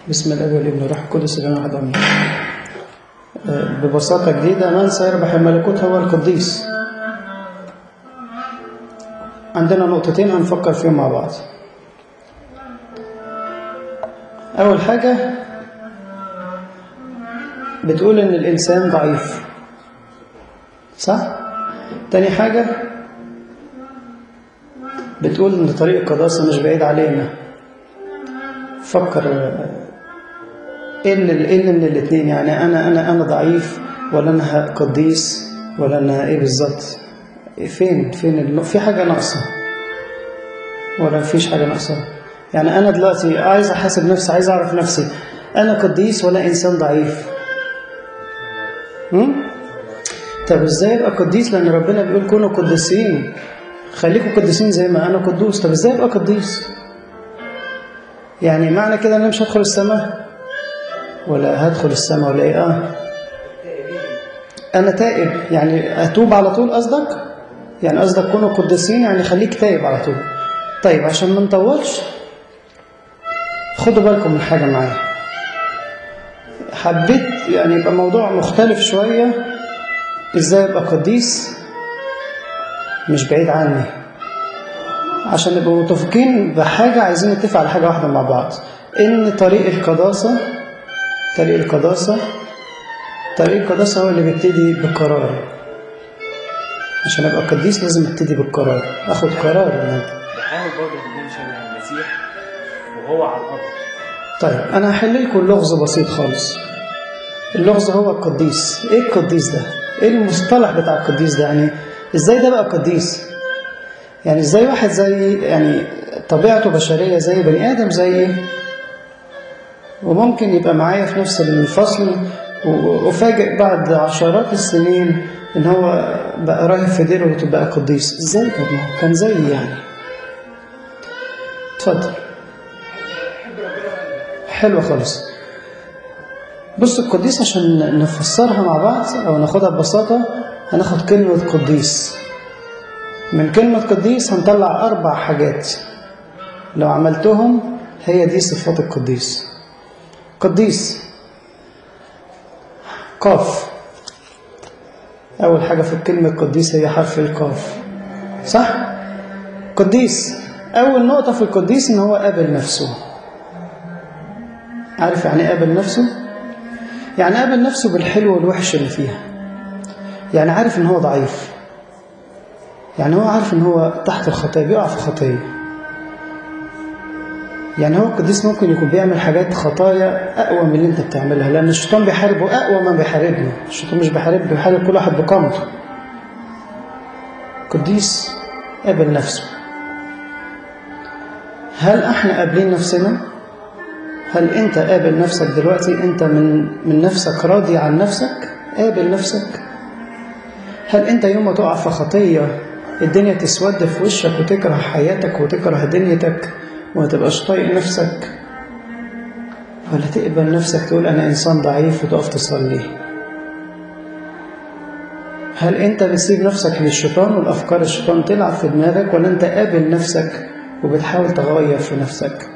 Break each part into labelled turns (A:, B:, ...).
A: بسم الاب والابن والروح القدس الاله واحد امين آه، ببساطه جديده من سيربح الملكوت هو القديس عندنا نقطتين هنفكر فيهم مع بعض اول حاجه بتقول ان الانسان ضعيف صح تاني حاجه بتقول ان طريق القداسه مش بعيد علينا فكر آه، ايه اللي ايه اللي من الاثنين يعني انا انا انا ضعيف ولا انا قديس ولا انا ايه بالظبط فين فين الم... في حاجه ناقصه ولا مفيش حاجه ناقصه يعني انا دلوقتي عايز احاسب نفسي عايز اعرف نفسي انا قديس ولا انسان ضعيف هم؟ طب ازاي ابقى قديس لان ربنا بيقول كونوا قديسين خليكم قديسين زي ما انا قدوس طب ازاي ابقى قديس يعني معنى كده ان انا مش هدخل السماء ولا هدخل السماء ولا ايه اه انا تائب يعني اتوب على طول قصدك يعني قصدك كونوا قديسين يعني خليك تائب على طول طيب عشان ما نطولش خدوا بالكم من حاجه معايا حبيت يعني يبقى موضوع مختلف شويه ازاي ابقى قديس مش بعيد عني عشان نبقى متفقين بحاجه عايزين نتفق على حاجه واحده مع بعض ان طريق القداسه طريق القداسة طريق القداسة هو اللي بيبتدي بالقرار عشان أبقى قديس لازم ابتدي بالقرار أخد قرار يعني.
B: بحاول برضه تكون شبه المسيح وهو على الأرض
A: طيب أنا هحل لكم لغز بسيط خالص اللغز هو القديس إيه القديس ده؟ إيه المصطلح بتاع القديس ده؟ يعني إزاي ده بقى قديس؟ يعني إزاي واحد زي يعني طبيعته بشرية زي بني آدم زيي وممكن يبقى معايا في نفس الفصل وأفاجئ بعد عشرات السنين إن هو بقى راهب في ديره وتبقى قديس إزاي طب ما هو كان زيي يعني اتفضل حلوة خالص بص القديس عشان نفسرها مع بعض أو ناخدها ببساطة هناخد كلمة قديس من كلمة قديس هنطلع أربع حاجات لو عملتهم هي دي صفات القديس قديس قاف أول حاجة في الكلمة قديس هي حرف القاف صح؟ قديس أول نقطة في القديس إن هو قابل نفسه عارف يعني قابل نفسه؟ يعني قابل نفسه بالحلو والوحش اللي فيها يعني عارف إن هو ضعيف يعني هو عارف إن هو تحت الخطية بيقع في خطية يعني هو القديس ممكن يكون بيعمل حاجات خطايا أقوى من اللي أنت بتعملها لأن الشيطان بيحاربه أقوى ما بيحاربنا الشيطان مش بيحارب بيحارب كل واحد بقامته قديس قابل نفسه هل احنا قابلين نفسنا؟ هل انت قابل نفسك دلوقتي انت من من نفسك راضي عن نفسك؟ قابل نفسك؟ هل انت يوم ما تقع في خطية الدنيا تسود في وشك وتكره حياتك وتكره دنيتك وما تبقاش طايق نفسك ولا تقبل نفسك تقول أنا إنسان ضعيف وتقف تصلي هل أنت بتسيب نفسك للشيطان والأفكار الشيطان تلعب في دماغك ولا أنت قابل نفسك وبتحاول تغير في نفسك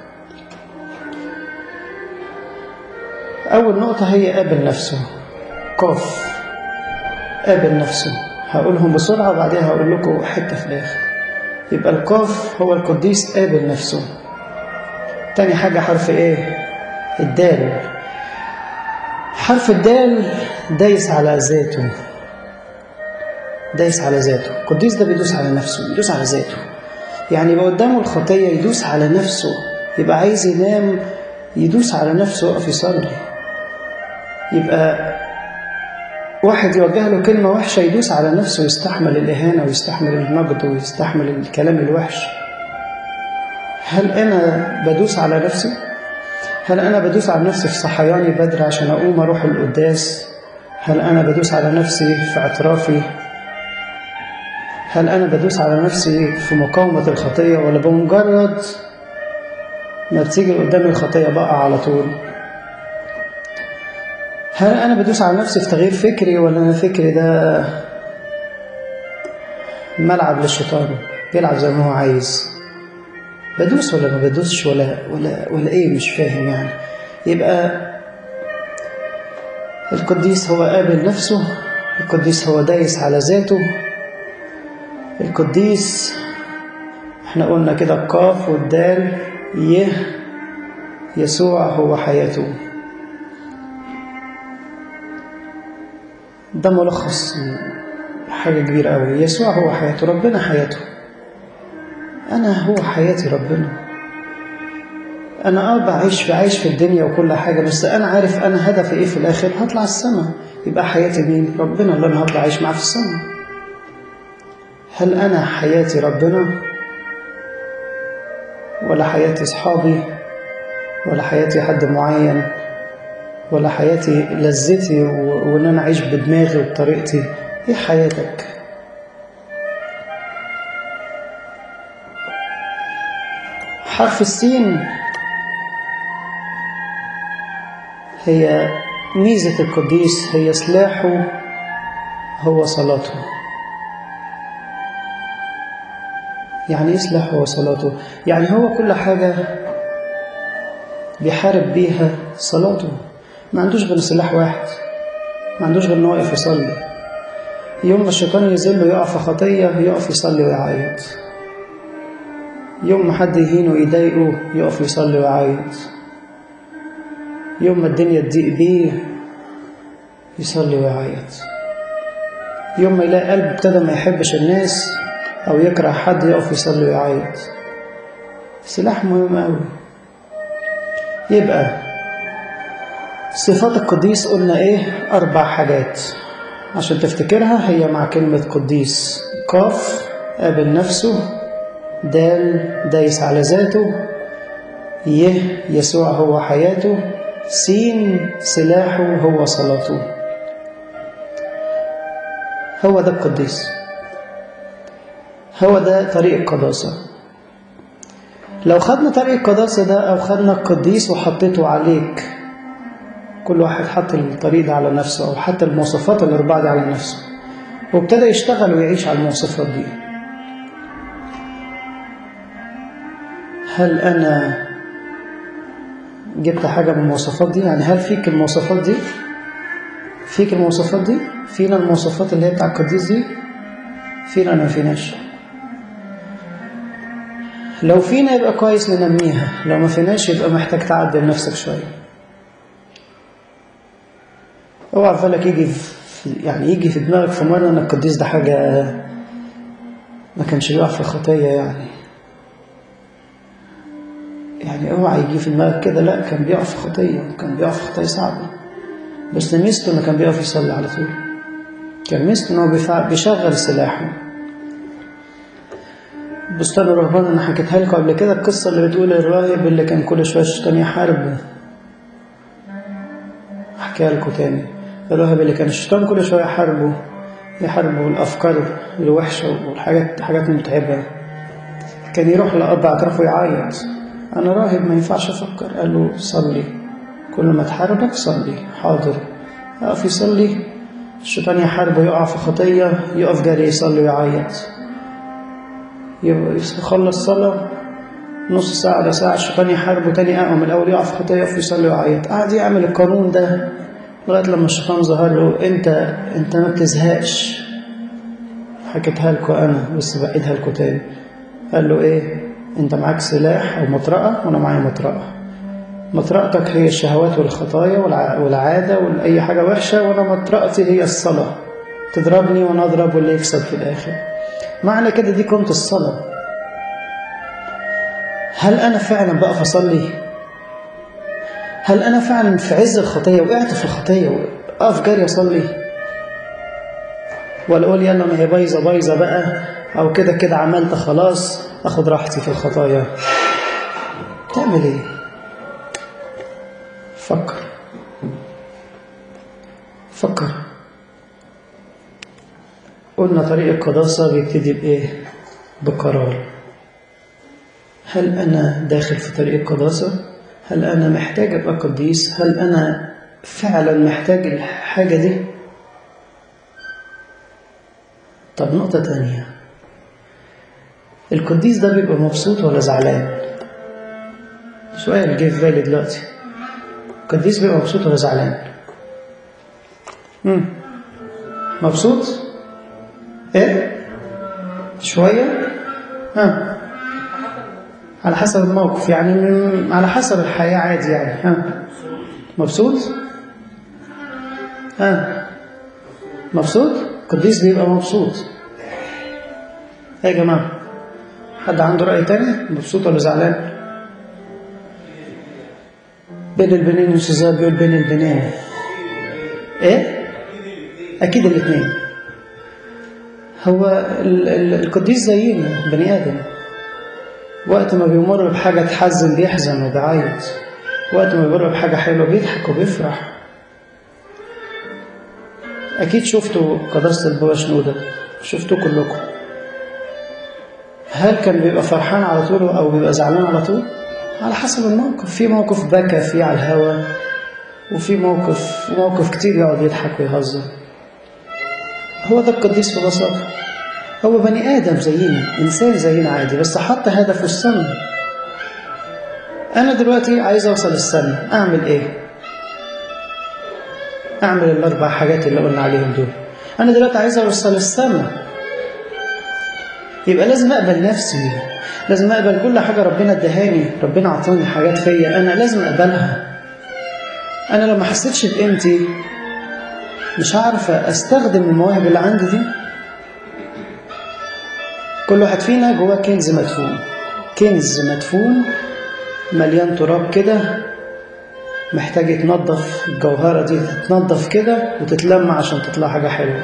A: أول نقطة هي قابل نفسه قاف قابل نفسه هقولهم بسرعة وبعدين هقول لكم حتة في الآخر يبقى القاف هو القديس قابل نفسه تاني حاجة حرف ايه الدال حرف الدال دايس على ذاته دايس على ذاته القديس ده بيدوس على نفسه بيدوس على ذاته يعني يبقى قدامه الخطية يدوس على نفسه يبقى عايز ينام يدوس على نفسه ويقف يصلي يبقى واحد يوجه له كلمة وحشة يدوس على نفسه ويستحمل الإهانة ويستحمل النقد ويستحمل الكلام الوحش هل أنا بدوس على نفسي؟ هل أنا بدوس على نفسي في صحياني بدري عشان أقوم أروح القداس؟ هل أنا بدوس على نفسي في اعترافي؟ هل أنا بدوس على نفسي في مقاومة الخطية ولا بمجرد ما بتيجي قدامي الخطية بقى على طول؟ هل أنا بدوس على نفسي في تغيير فكري ولا أنا فكري ده ملعب للشيطان بيلعب زي ما هو عايز بدوس ولا ما بدوسش ولا ولا ولا ايه مش فاهم يعني يبقى القديس هو قابل نفسه القديس هو دايس على ذاته القديس احنا قلنا كده القاف والدال يه يسوع هو حياته ده ملخص حاجة كبيرة أوي يسوع هو حياته ربنا حياته أنا هو حياتي ربنا أنا أه بعيش بعيش في الدنيا وكل حاجة بس أنا عارف أنا هدفي إيه في الآخر هطلع السماء يبقى حياتي مين؟ ربنا اللي أنا هطلع أعيش معاه في السماء هل أنا حياتي ربنا؟ ولا حياتي أصحابي؟ ولا حياتي حد معين؟ ولا حياتي لذتي و- وإن أنا أعيش بدماغي وبطريقتي؟ إيه حياتك؟ حرف السين هي ميزة القديس هي سلاحه هو صلاته يعني ايه سلاحه هو صلاته يعني هو كل حاجة بيحارب بيها صلاته ما عندوش غير سلاح واحد ما عندوش غير انه واقف يصلي يوم ما الشيطان يذله يقع في خطية يقف يصلي ويعيط يوم ما حد يهينه ويضايقه يقف يصلي ويعيط يوم ما الدنيا تضيق بيه يصلي ويعيط يوم ما يلاقي قلبه ابتدى ما يحبش الناس أو يكره حد يقف يصلي ويعيط سلاح مهم أوي يبقى صفات القديس قلنا إيه أربع حاجات عشان تفتكرها هي مع كلمة قديس قاف قابل نفسه دال دايس على ذاته يه يسوع هو حياته سين سلاحه هو صلاته هو ده القديس هو ده طريق القداسة لو خدنا طريق القداسة ده أو خدنا القديس وحطيته عليك كل واحد حط الطريق ده على نفسه أو حط المواصفات الأربعة دي على نفسه وابتدى يشتغل ويعيش على المواصفات دي هل أنا جبت حاجة من المواصفات دي يعني هل فيك المواصفات دي فيك المواصفات دي فينا المواصفات اللي هي بتاع القديس دي فينا ما فيناش لو فينا يبقى كويس ننميها لو ما فيناش يبقى محتاج تعدل نفسك شوية اوعى في بالك يجي في يعني يجي في دماغك في مرة ان القديس ده حاجة ما كانش بيقع في الخطية يعني يعني اوعى يجي في دماغك كده لا كان بيقع في خطية كان بيقع في خطية صعبة بس ميزته انه كان بيقف يصلي على طول كان ميزته انه بيفع- بيشغل سلاحه بستان الرهبان انا حكيتها لكم قبل كده القصة اللي بتقول الراهب اللي كان كل شوية الشيطان يحارب احكيها لكم تاني الراهب اللي كان الشيطان كل شوية يحاربه يحاربه الأفكار الوحشة والحاجات حاجات متعبة كان يروح لأب اعترافه يعيط أنا راهب ما ينفعش أفكر قال له صلي كل ما تحاربك صلي حاضر يقف يصلي الشيطان يحاربه يقع في خطية يقف جري يصلي ويعيط يخلص صلاة نص ساعة ولا ساعة الشيطان يحاربه تاني أقوم من الأول يقع في خطية يقف يصلي ويعيط قعد يعمل القانون ده لغاية لما الشيطان ظهر له أنت أنت ما بتزهقش حكيتها لكم أنا بس بعيدها لكم تاني قال له إيه أنت معاك سلاح أو مطرقة وأنا معايا مطرقة مطرقتك هي الشهوات والخطايا والع- والعادة وأي حاجة وحشة وأنا مطرقتي هي الصلاة تضربني وأنا أضرب واللي يكسب في الآخر معنى كده دي قيمة الصلاة هل أنا فعلا بقف أصلي؟ هل أنا فعلا في عز الخطية وقعت في الخطية وأقف جري أصلي؟ ولا أقول يلا ما هي بايظة بايظة بقى أو كده كده عملت خلاص أخد راحتي في الخطايا تعمل إيه؟ فكر فكر قلنا طريق القداسة بيبتدي بإيه؟ بقرار هل أنا داخل في طريق القداسة؟ هل أنا محتاج أبقى قديس؟ هل أنا فعلا محتاج الحاجة دي؟ طب نقطة تانية القديس ده بيبقى مبسوط ولا زعلان؟ سؤال جه في بالي دلوقتي القديس بيبقى مبسوط ولا زعلان مم. مبسوط ايه شويه ها على حسب الموقف يعني من- على حسب الحياه عادي يعني ها مبسوط ها مبسوط القديس بيبقى مبسوط ايه يا جماعه حد عنده راي تاني مبسوط ولا زعلان بين البنين يوسف بيقول بين البنين ايه اكيد الاثنين هو ال- ال- القديس زينا بني ادم وقت ما بيمر بحاجه تحزن بيحزن وبيعيط وقت ما بيمر بحاجه حلوه بيضحك وبيفرح اكيد شفتوا قداسه البابا شنوده شفتوه كلكم هل كان بيبقى فرحان على طول او بيبقى زعلان على طول على حسب الموقف في موقف بكى فيه على الهوا وفي موقف موقف كتير يقعد يضحك ويهزر هو ده القديس ببساطة هو بني آدم زينا إنسان زينا عادي بس حط هدفه السما أنا دلوقتي عايز أوصل السما أعمل إيه؟ أعمل الأربع حاجات اللي قلنا عليهم دول أنا دلوقتي عايز أوصل السما يبقى لازم أقبل نفسي لازم أقبل كل حاجة ربنا ادهاني ربنا عطاني حاجات فيا أنا لازم أقبلها أنا لو ما حسيتش بقيمتي مش هعرف أستخدم المواهب اللي عندي دي كل واحد فينا جواه كنز مدفون كنز مدفون مليان تراب كده محتاج يتنظف الجوهرة دي تتنظف كده وتتلم عشان تطلع حاجة حلوة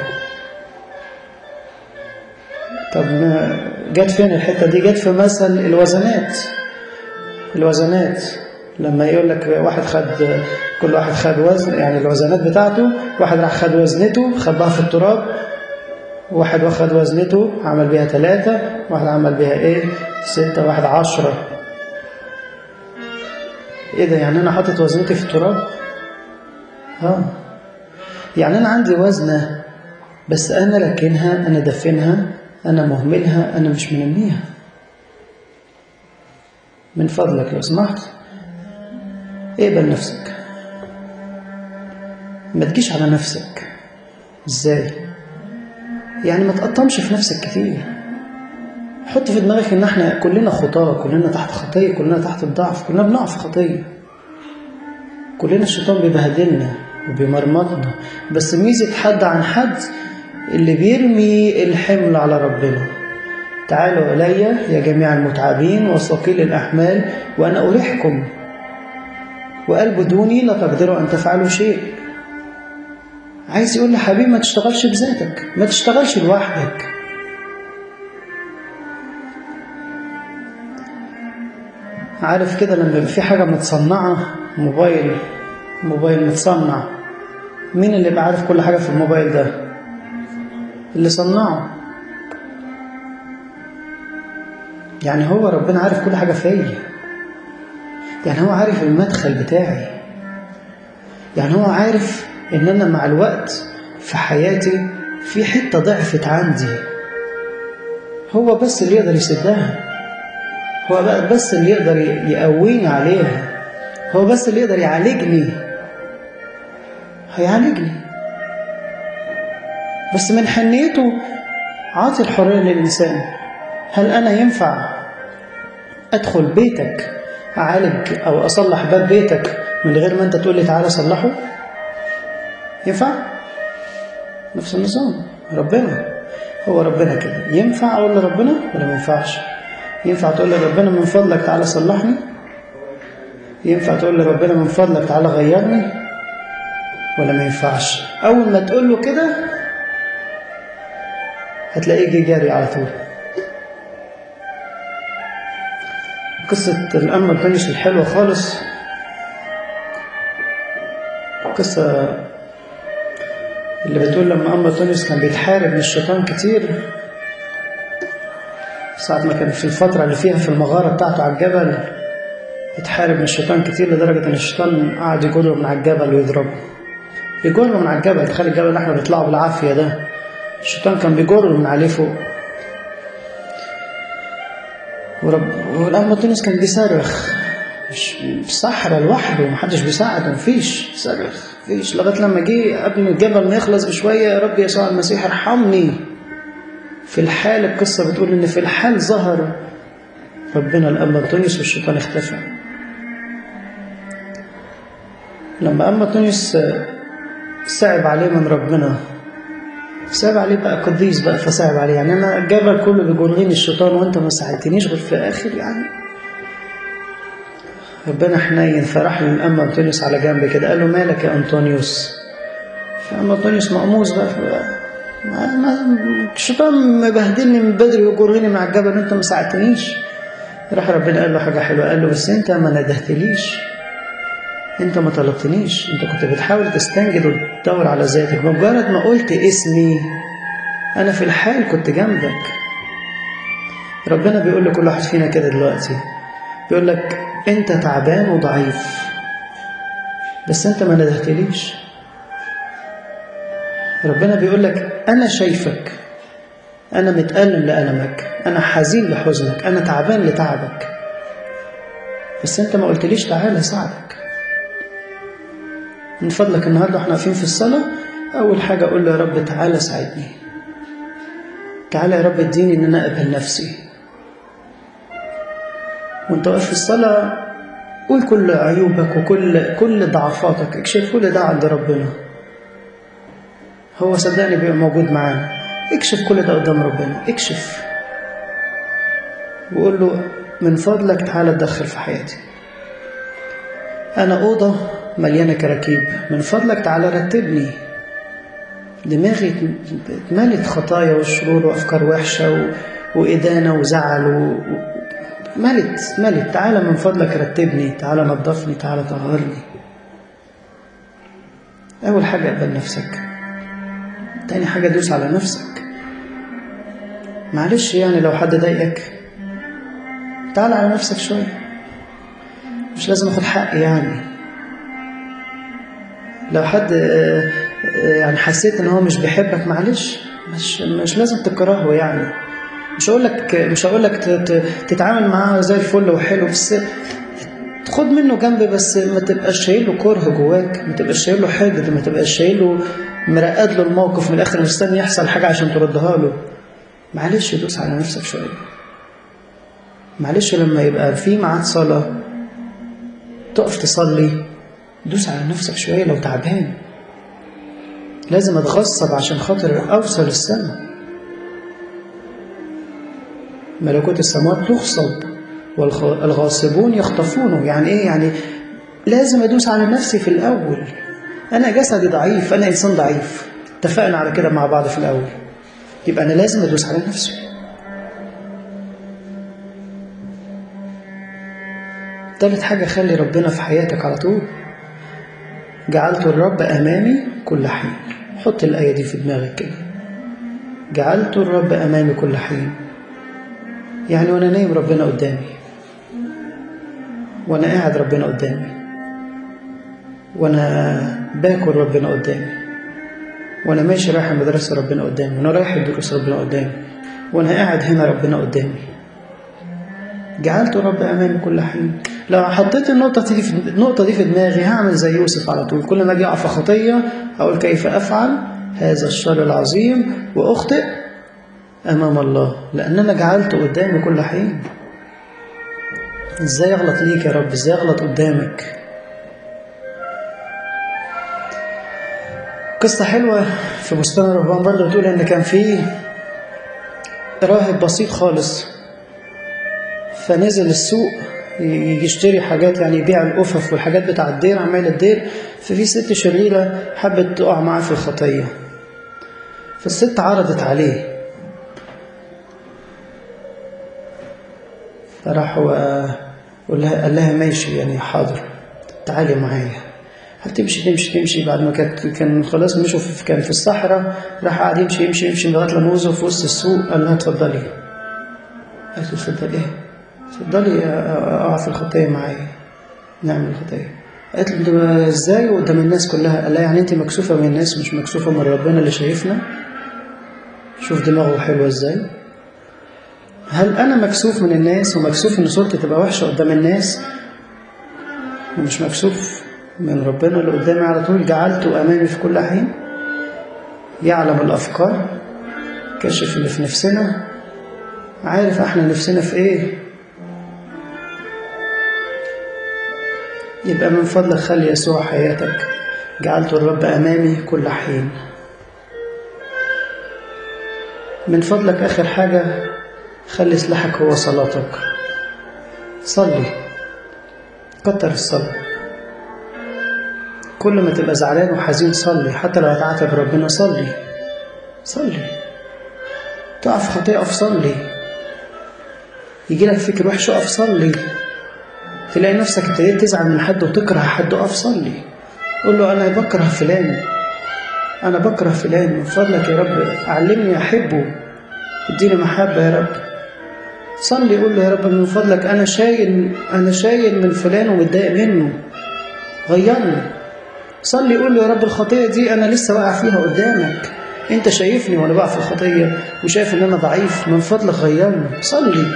A: طب ما جت فين الحتة دي جت في مثل الوزنات الوزنات لما يقول لك واحد خد كل واحد خد وزن يعني الوزنات بتاعته واحد راح خد وزنته خباها في التراب واحد واخد وزنته عمل بيها ثلاثة واحد عمل بيها ايه ستة واحد عشرة ايه ده يعني انا حاطط وزنتي في التراب اه يعني انا عندي وزنة بس انا لكنها انا دفنها انا مهملها انا مش منميها من فضلك لو سمحت اقبل نفسك ما تجيش على نفسك ازاي يعني ما تقطمش في نفسك كتير حط في دماغك ان احنا كلنا خطاة كلنا تحت خطية كلنا تحت الضعف كلنا بنقع في خطية كلنا الشيطان بيبهدلنا وبيمرمطنا بس ميزة حد عن حد اللي بيرمي الحمل على ربنا تعالوا إلي يا جميع المتعبين وثقيل الأحمال وأنا أريحكم وقال بدوني لا تقدروا أن تفعلوا شيء عايز يقول لحبيبي ما تشتغلش بذاتك ما تشتغلش لوحدك عارف كده لما يبقى في حاجة متصنعة موبايل موبايل متصنع مين اللي يبقى عارف كل حاجة في الموبايل ده اللي صنعه يعني هو ربنا عارف كل حاجة فيا يعني هو عارف المدخل بتاعي يعني هو عارف ان انا مع الوقت في حياتي في حتة ضعفت عندي هو بس اللي يقدر يسدها هو بقى بس اللي يقدر يقويني عليها هو بس اللي يقدر يعالجني هيعالجني بس من حنيته عاطي الحرية للإنسان هل أنا ينفع أدخل بيتك أعالج أو أصلح باب بيتك من غير ما أنت تقول لي تعالى صلحه ينفع نفس النظام ربنا هو ربنا كده ينفع أقول لربنا ولا ما ينفعش ينفع تقول لربنا من فضلك تعالى صلحني ينفع تقول لربنا من فضلك تعالى غيرني ولا ما ينفعش أول ما تقول له كده هتلاقيه جه جاري على طول قصة الأم البنش الحلوة خالص قصة اللي بتقول لما أم تونس كان بيتحارب من الشيطان كتير ساعة ما كان في الفترة اللي فيها في المغارة بتاعته على الجبل يتحارب من الشيطان كتير لدرجة إن الشيطان قعد يجره من على الجبل ويضربه يجره من على الجبل تخيل الجبل اللي احنا بنطلعه بالعافية ده الشيطان كان بيجره من عليه فوق ورب والأم تونس كان بيصرخ مش في الصحراء لوحده محدش بيساعده مفيش صرخ مفيش لغايه لما جه قبل الجبل ما يخلص بشويه يا رب يسوع المسيح ارحمني في الحال القصه بتقول ان في الحال ظهر ربنا الأب أنطونيوس والشيطان اختفى لما أما أنطونيوس صعب عليه من ربنا صعب عليه بقى قديس بقى فصعب عليه يعني أنا الجبل كله بيجرني الشيطان وأنت ما ساعدتنيش غير في آخر يعني ربنا حنين فراح للأما أنطونيوس على جنب كده قال له مالك يا أنطونيوس فأما أنطونيوس مقموص بقى ما ما الشيطان مبهدلني من بدري ويجرني مع الجبل وأنت ما ساعدتنيش راح ربنا قال له حاجة حلوة قال له بس انت ما ندهتليش انت ما طلبتنيش انت كنت بتحاول تستنجد وتدور على ذاتك مجرد ما قلت اسمي انا في الحال كنت جنبك ربنا بيقول لكل واحد فينا كده دلوقتي بيقول لك انت تعبان وضعيف بس انت ما ندهتليش ربنا بيقول لك انا شايفك أنا متألم لألمك أنا حزين لحزنك أنا تعبان لتعبك بس أنت ما قلتليش تعالى أساعدك من فضلك النهاردة احنا واقفين في الصلاة أول حاجة أقول له يا رب تعالى ساعدني تعالى يا رب اديني إن أنا أقبل نفسي وأنت واقف في الصلاة قول كل عيوبك وكل كل ضعفاتك اكشف كل ده عند ربنا هو صدقني بيبقى موجود معانا اكشف كل ده قدام ربنا اكشف وقول له من فضلك تعالى اتدخل في حياتي انا اوضه مليانه كراكيب من فضلك تعالى رتبني دماغي اتملت خطايا وشرور وافكار وحشه و... وادانه وزعل و... ملت ملت تعالى من فضلك رتبني تعالى نظفني تعالى طهرني اول حاجه اقبل نفسك تاني حاجه دوس على نفسك معلش يعني لو حد ضايقك تعال على نفسك شوية مش لازم اخد حقي يعني لو حد يعني حسيت ان هو مش بيحبك معلش مش مش لازم تكرهه يعني مش هقول لك مش هقول لك تتعامل معاه زي الفل وحلو بس خد منه جنب بس ما تبقاش شايل له كره جواك ما تبقاش شايل له حقد ما تبقاش شايل له مرقد له الموقف من الاخر مستني يحصل حاجه عشان تردها له معلش دوس على نفسك شويه معلش لما يبقى في ميعاد صلاه تقف تصلي دوس على نفسك شويه لو تعبان لازم اتغصب عشان خاطر اوصل السماء ملكوت السماوات تغصب والغاصبون يخطفونه يعني ايه يعني لازم ادوس على نفسي في الاول انا جسدي ضعيف انا انسان ضعيف اتفقنا على كده مع بعض في الاول يبقى انا لازم ادوس على نفسي تالت حاجة خلي ربنا في حياتك على طول جعلت الرب أمامي كل حين حط الآية دي في دماغك كده جعلت الرب أمامي كل حين يعني وأنا نايم ربنا قدامي وأنا قاعد ربنا قدامي وأنا باكل ربنا قدامي وأنا ماشي رايح المدرسة ربنا قدامي وأنا رايح الدروس ربنا قدامي وأنا قاعد هنا ربنا قدامي جعلت رب أمامي كل حين لو حطيت النقطة دي في النقطة دي في دماغي هعمل زي يوسف على طول كل ما أجي أقع في خطية أقول كيف أفعل هذا الشر العظيم وأخطئ أمام الله لأن أنا جعلته قدامي كل حين إزاي أغلط ليك يا رب إزاي أغلط قدامك قصة حلوة في بستان الرهبان برضه بتقول إن كان في راهب بسيط خالص فنزل السوق يشتري حاجات يعني يبيع الأفف والحاجات بتاع الدير عمال الدير ففي ست شريرة حبت تقع معاه في الخطية فالست عرضت عليه فراح قال لها, قال لها ماشي يعني حاضر تعالي معايا هتمشي تمشي تمشي بعد ما كانت كان خلاص مشوا في كان في الصحراء راح قاعد يمشي يمشي يمشي لغايه لما وصل في وسط السوق قال لها اتفضلي قالت له اتفضلي ايه؟ اتفضلي اقع في الخطيه معايا نعمل الخطيه قالت له ازاي قدام الناس كلها قال لها يعني انت مكسوفه من الناس مش مكسوفه من ربنا اللي شايفنا شوف دماغه حلوه ازاي هل انا مكسوف من الناس ومكسوف ان صورتي تبقى وحشه قدام الناس ومش مكسوف من ربنا اللي قدامي على طول جعلته أمامي في كل حين يعلم الأفكار كشف اللي في نفسنا عارف احنا نفسنا في ايه يبقى من فضلك خلي يسوع حياتك جعلت الرب أمامي كل حين من فضلك آخر حاجة خلي سلاحك هو صلاتك صلي كتر الصلاة كل ما تبقى زعلان وحزين صلي حتى لو هتعاتب ربنا صلي صلي تقع في خطيئة اقف صلي يجي لك فكر وحش اقف صلي تلاقي نفسك ابتديت تزعل من حد وتكره حد اقف صلي قول له انا بكره فلان انا بكره فلان من فضلك يا رب علمني احبه اديني محبه يا رب صلي قول له يا رب من فضلك انا شايل انا شايل من فلان ومتضايق منه غيرني صلي قول له يا رب الخطيه دي انا لسه واقع فيها قدامك انت شايفني وانا بقع في الخطيه وشايف ان انا ضعيف من فضلك غيرني صلي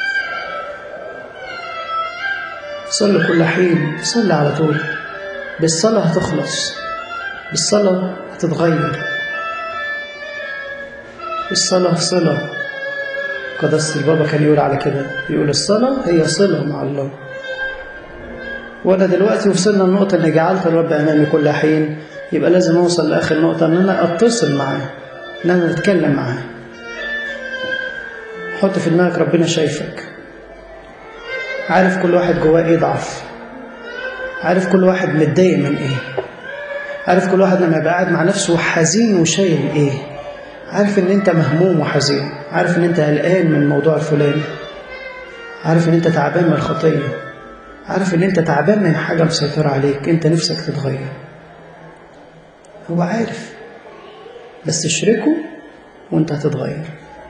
A: صلي كل حين صلي على طول بالصلاة هتخلص بالصلاة هتتغير الصلاة صلة قداسة البابا كان يقول على كده يقول الصلاة هي صلة مع الله وأنا دلوقتي وصلنا النقطة إن جعلت الرب أمامي كل حين يبقى لازم أوصل لآخر نقطة إن أنا أتصل معاه إن أنا أتكلم معاه حط في دماغك ربنا شايفك عارف كل واحد جواه إيه ضعف عارف كل واحد متضايق من إيه عارف كل واحد لما يبقى قاعد مع نفسه حزين وشايل إيه عارف إن أنت مهموم وحزين عارف إن أنت قلقان من الموضوع الفلاني عارف إن أنت تعبان من الخطية عارف إن أنت تعبان من حاجة مسيطرة عليك أنت نفسك تتغير هو عارف بس اشركه وأنت هتتغير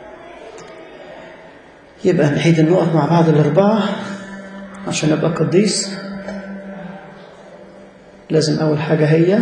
A: يبقى نعيد النقط مع بعض الأربعة عشان أبقى قديس لازم أول حاجة هي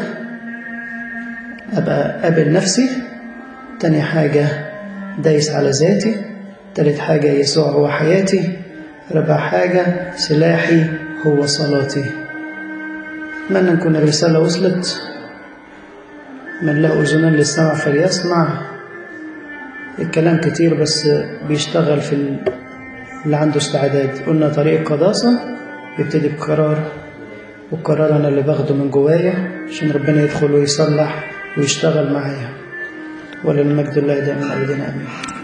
A: أبقى قابل نفسي تاني حاجة دايس على ذاتي تالت حاجة يسوع هو حياتي رابع حاجة سلاحي هو صلاتي أتمنى نكون الرسالة وصلت من له أذنان للسمع فليسمع الكلام كتير بس بيشتغل في اللي عنده استعداد قلنا طريق قداسة يبتدي بقرار والقرار أنا اللي باخده من جوايا عشان ربنا يدخل ويصلح ويشتغل معايا وللمجد الله دائما أبدا آمين